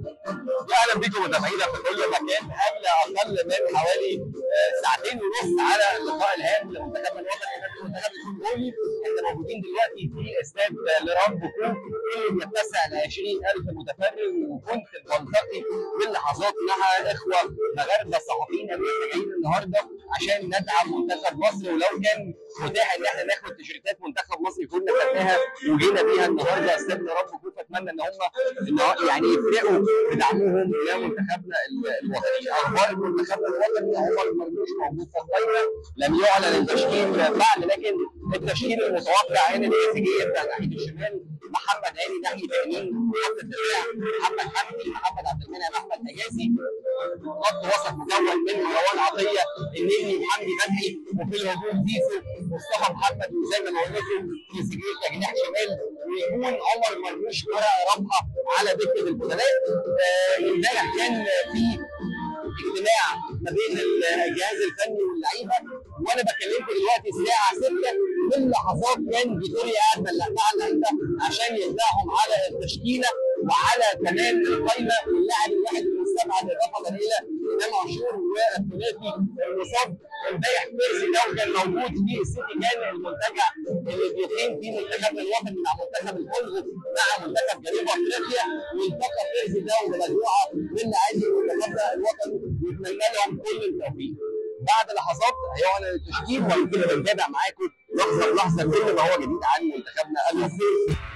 اهلا بكم متابعينا في كل مكان قبل اقل من حوالي آه، ساعتين ونص على اللقاء الهام لمنتخبنا الوطني المنتخب الكونغولي احنا موجودين دلوقتي في استاد لرام بوكو اللي بيتسع ل 20000 متفرج وكنت بلتقي باللحظات مع اخوه مغاربه صحفيين اللي جايين النهارده عشان ندعم منتخب مصر ولو كان متاح ان احنا ناخد تيشيرتات منتخب مصر كنا خدناها وجينا بيها النهارده استاد لرام بوكو فاتمنى ان هم إن يعني يفرقوا بدعمهم لمنتخبنا الوطني اخبار منتخبنا الوطني عمر مرموش موجود في القائمه لم يعلن التشكيل بعد لكن التشكيل المتوقع ان النتيجه يبدا ناحيه الشمال محمد هاني ناحيه اليمين خط الدفاع محمد حمدي محمد عبد المنعم احمد نجاسي خط وسط مكون من مروان عطيه النني محمدي فتحي وفي الهجوم زيزو مصطفى محمد وزي ما قلت لكم في سجل تجنيح شمال ويكون عمر مرموش ورقه رابحه على دكه البدلاء امبارح كان في اجتماع ما بين الجهاز الفني واللعيبه وانا بكلمكم دلوقتي الساعه 6 من لحظات كان فيتوريا قاعد مع اللعيبه عشان يطلعهم على التشكيله وعلى كمان القايمه واللاعب الواحد المستبعد اضافه الى امام عاشور والثلاثي المصاب امبارح بيرسي ده كان موجود في السيتي كان المنتجع اللي بيقيم فيه منتخبنا الوطني مع منتخب الكونغو مع منتخب جنوب افريقيا والتقى بيرسي ده ومجموعه من لاعبي منتخبنا الوطني ونتمنى لهم كل التوفيق. بعد لحظات هيعلن التشكيل وهنكون بنتابع معاكم لحظه بلحظه كل ما هو جديد عن منتخبنا الوطني.